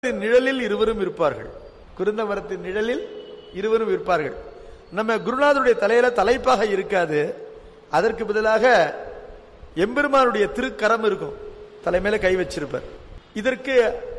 நிழலில் இருவரும் இருப்பார்கள் குருந்த மரத்தின் நிழலில் இருவரும் இருப்பார்கள் நம்ம குருநாதருடைய தலையில தலைப்பாக இருக்காது அதற்கு பதிலாக எம்பெருமானுடைய திருக்கரம் இருக்கும் தலைமையில கை வச்சிருப்பார் இதற்கு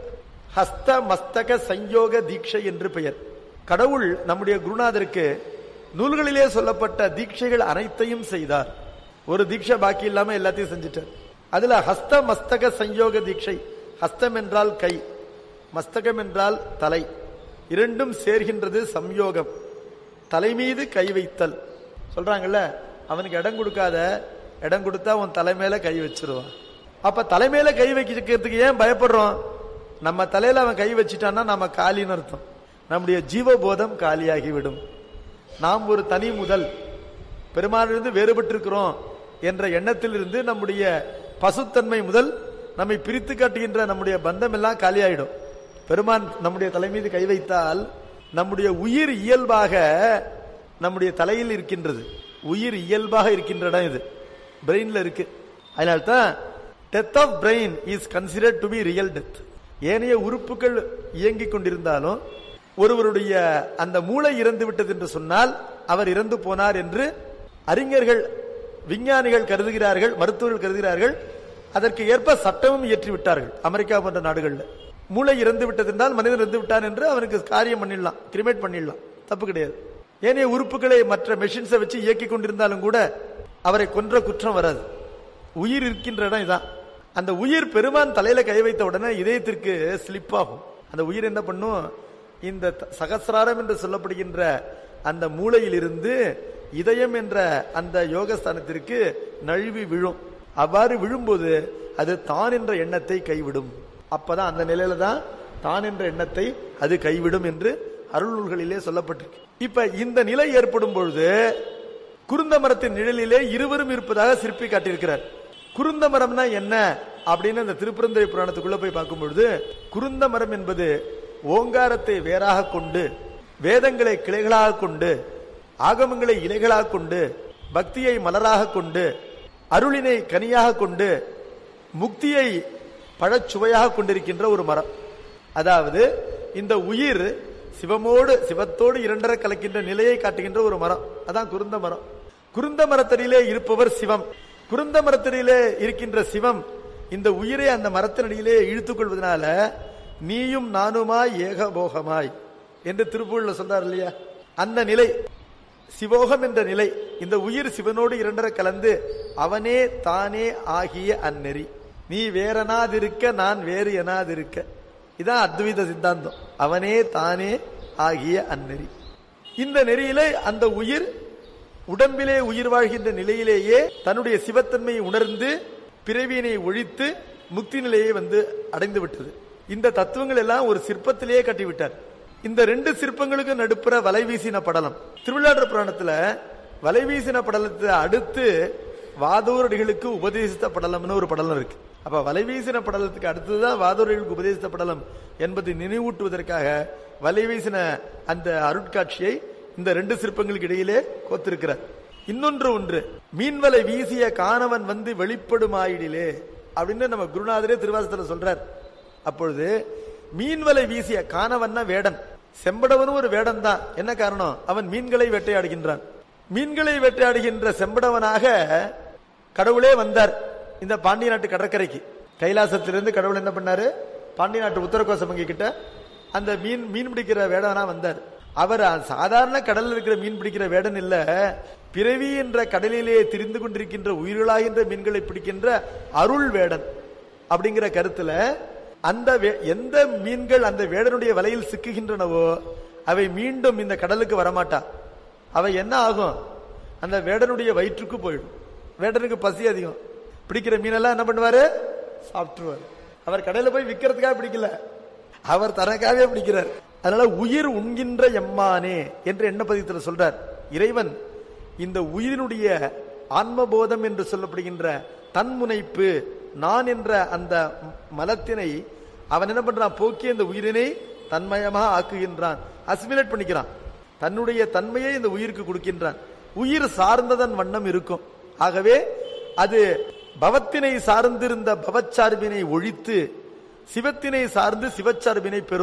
ஹஸ்த மஸ்தக சஞ்சோக தீட்சை என்று பெயர் கடவுள் நம்முடைய குருநாதருக்கு நூல்களிலே சொல்லப்பட்ட தீட்சைகள் அனைத்தையும் செய்தார் ஒரு தீட்சை பாக்கி இல்லாம எல்லாத்தையும் செஞ்சிட்டார் அதுல ஹஸ்த மஸ்தக சஞ்சோக தீட்சை ஹஸ்தம் என்றால் கை மஸ்தகம் என்றால் தலை இரண்டும் சேர்கின்றது சம்யோகம் தலை மீது கை வைத்தல் சொல்றாங்கல்ல அவனுக்கு இடம் கொடுக்காத இடம் கொடுத்தா உன் தலை மேல கை வச்சிருவான் அப்ப தலை மேல கை வைக்கிறதுக்கு ஏன் பயப்படுறோம் நம்ம தலையில அவன் கை வச்சிட்டான்னா நம்ம காலின்னு அர்த்தம் நம்முடைய ஜீவபோதம் காலியாகிவிடும் நாம் ஒரு தனி முதல் பெருமானிலிருந்து வேறுபட்டிருக்கிறோம் என்ற எண்ணத்திலிருந்து நம்முடைய பசுத்தன்மை முதல் நம்மை பிரித்து காட்டுகின்ற நம்முடைய பந்தம் எல்லாம் காலியாயிடும் பெருமான் நம்முடைய தலை மீது கை வைத்தால் நம்முடைய உயிர் இயல்பாக நம்முடைய தலையில் இருக்கின்றது உயிர் இயல்பாக இருக்கின்ற இடம் இது பிரெயின்ல இருக்கு அதனால்தான் death of brain is considered to be real death ஏனைய உறுப்புகள் இயங்கிக் கொண்டிருந்தாலும் ஒருவருடைய அந்த மூளை இறந்து விட்டது என்று சொன்னால் அவர் இறந்து போனார் என்று அறிஞர்கள் விஞ்ஞானிகள் கருதுகிறார்கள் மருத்துவர்கள் கருதுகிறார்கள் அதற்கு ஏற்ப சட்டமும் இயற்றி விட்டார்கள் அமெரிக்கா போன்ற நாடுகள்ல மூளை இறந்து விட்டது என்றால் மனிதன் இறந்து விட்டான் என்று அவனுக்கு காரியம் பண்ணிடலாம் கிரிமேட் பண்ணிடலாம் தப்பு கிடையாது ஏனைய உறுப்புகளை மற்ற மெஷின்ஸை வச்சு இயக்கி கொண்டிருந்தாலும் கூட அவரை கொன்ற குற்றம் வராது உயிர் இருக்கின்ற இடம் இதான் அந்த உயிர் பெருமான் தலையில கை வைத்த உடனே இதயத்திற்கு ஸ்லிப் ஆகும் அந்த உயிர் என்ன பண்ணும் இந்த த- சகசிராரம் என்று சொல்லப்படுகின்ற அந்த மூளையிலிருந்து இதயம் என்ற அந்த யோகஸ்தானத்திற்கு நழுவி விழும் அவ்வாறு விழும்போது அது தான் என்ற எண்ணத்தை கைவிடும் அப்பதான் அந்த நிலையில தான் தான் என்ற எண்ணத்தை அது கைவிடும் என்று அருள் நூல்களிலே சொல்லப்பட்டிருக்கு இப்ப இந்த நிலை ஏற்படும் பொழுது குருந்த மரத்தின் நிழலிலே இருவரும் இருப்பதாக சிற்பி காட்டியிருக்கிறார் குருந்த மரம்னா என்ன அப்படின்னு அந்த திருப்பரந்துரை புராணத்துக்குள்ள போய் பார்க்கும் பொழுது குருந்த மரம் என்பது ஓங்காரத்தை வேறாக கொண்டு வேதங்களை கிளைகளாக கொண்டு ஆகமங்களை இலைகளாக கொண்டு பக்தியை மலராக கொண்டு அருளினை கனியாக கொண்டு முக்தியை பழச்சுவையாக கொண்டிருக்கின்ற ஒரு மரம் அதாவது இந்த உயிர் சிவமோடு சிவத்தோடு இரண்டரை கலக்கின்ற நிலையை காட்டுகின்ற ஒரு மரம் அதான் குருந்த மரம் குருந்த மரத்தடியிலே இருப்பவர் சிவம் குருந்த மரத்தடியிலே இருக்கின்ற சிவம் இந்த உயிரை அந்த மரத்தினடியிலே இழுத்துக் கொள்வதனால நீயும் நானுமாய் ஏகபோகமாய் என்று திருப்பூர்ல சொல்றார் இல்லையா அந்த நிலை சிவோகம் என்ற நிலை இந்த உயிர் சிவனோடு இரண்டரை கலந்து அவனே தானே ஆகிய அந்நெறி நீ வேறனாதிருக்க நான் வேறு எனாதிருக்க இதான் அத்வைத சித்தாந்தம் அவனே தானே ஆகிய அந்நெறி இந்த நெறியிலே அந்த உயிர் உடம்பிலே உயிர் வாழ்கின்ற நிலையிலேயே தன்னுடைய சிவத்தன்மையை உணர்ந்து பிறவியினை ஒழித்து முக்தி நிலையை வந்து அடைந்து விட்டது இந்த தத்துவங்கள் எல்லாம் ஒரு சிற்பத்திலேயே கட்டிவிட்டார் இந்த ரெண்டு சிற்பங்களுக்கு நடுப்புற வலைவீசின படலம் திருவிழாற்ற புராணத்துல வலைவீசின படலத்தை அடுத்து வாதூரடிகளுக்கு உபதேசித்த படலம்னு ஒரு படலம் இருக்கு அப்ப வலைவீசின படலத்துக்கு அடுத்ததுதான் வாதூரடிகளுக்கு உபதேசித்த படலம் என்பதை நினைவூட்டுவதற்காக வலைவீசின அந்த அருட்காட்சியை இந்த ரெண்டு சிற்பங்களுக்கு இடையிலே கோத்திருக்கிறார் இன்னொன்று ஒன்று மீன்வலை வீசிய காணவன் வந்து வெளிப்படுமாயிடிலே அப்படின்னு நம்ம குருநாதரே திருவாசத்துல சொல்றார் அப்பொழுது மீன்வலை வீசிய காணவன்னா வேடன் செம்படவனும் ஒரு வேடன் தான் என்ன காரணம் அவன் மீன்களை வேட்டையாடுகின்றான் மீன்களை வேட்டையாடுகின்ற செம்படவனாக கடவுளே வந்தார் இந்த பாண்டிய நாட்டு கடற்கரைக்கு கைலாசத்திலிருந்து கடவுள் என்ன பண்ணாரு பாண்டிய நாட்டு உத்தரகோசமங்கி கிட்ட அந்த மீன் மீன் பிடிக்கிற வேடனா வந்தார் அவர் சாதாரண கடல்ல இருக்கிற மீன் பிடிக்கிற வேடன் இல்ல பிறவி என்ற கடலிலே திரிந்து கொண்டிருக்கின்ற உயிர்களாகின்ற மீன்களை பிடிக்கின்ற அருள் வேடன் அப்படிங்கிற கருத்துல அந்த வே- எந்த மீன்கள் அந்த வேடனுடைய வலையில் சிக்குகின்றனவோ அவை மீண்டும் இந்த கடலுக்கு வரமாட்டா அவை என்ன ஆகும் அந்த வேடனுடைய வயிற்றுக்கு போயிடும் வேடனுக்கு பசி அதிகம் பிடிக்கிற மீனெல்லாம் என்ன பண்ணுவாரு சாப்பிட்டுருவாரு அவர் கடையில போய் விக்கிறதுக்காக பிடிக்கல அவர் தனக்காகவே பிடிக்கிறார் அதனால உயிர் உண்கின்ற எம்மானே என்று என்ன பதியத்தில் சொல்றார் இறைவன் இந்த உயிரினுடைய ஆன்மபோதம் என்று சொல்லப்படுகின்ற தன்முனைப்பு நான் என்ற அந்த மலத்தினை அவன் என்ன பண்றான் போக்கி அந்த உயிரினை தன்மயமாக ஆக்குகின்றான் அசிமிலேட் பண்ணிக்கிறான் தன்னுடைய தன்மையை இந்த உயிருக்கு கொடுக்கின்றான் உயிர் சார்ந்ததன் வண்ணம் இருக்கும் ஆகவே அது பவத்தினை சார்ந்திருந்த பவச்சார்பினை ஒழித்து சிவத்தினை சார்ந்து சிவச்சார்பினை பெறும்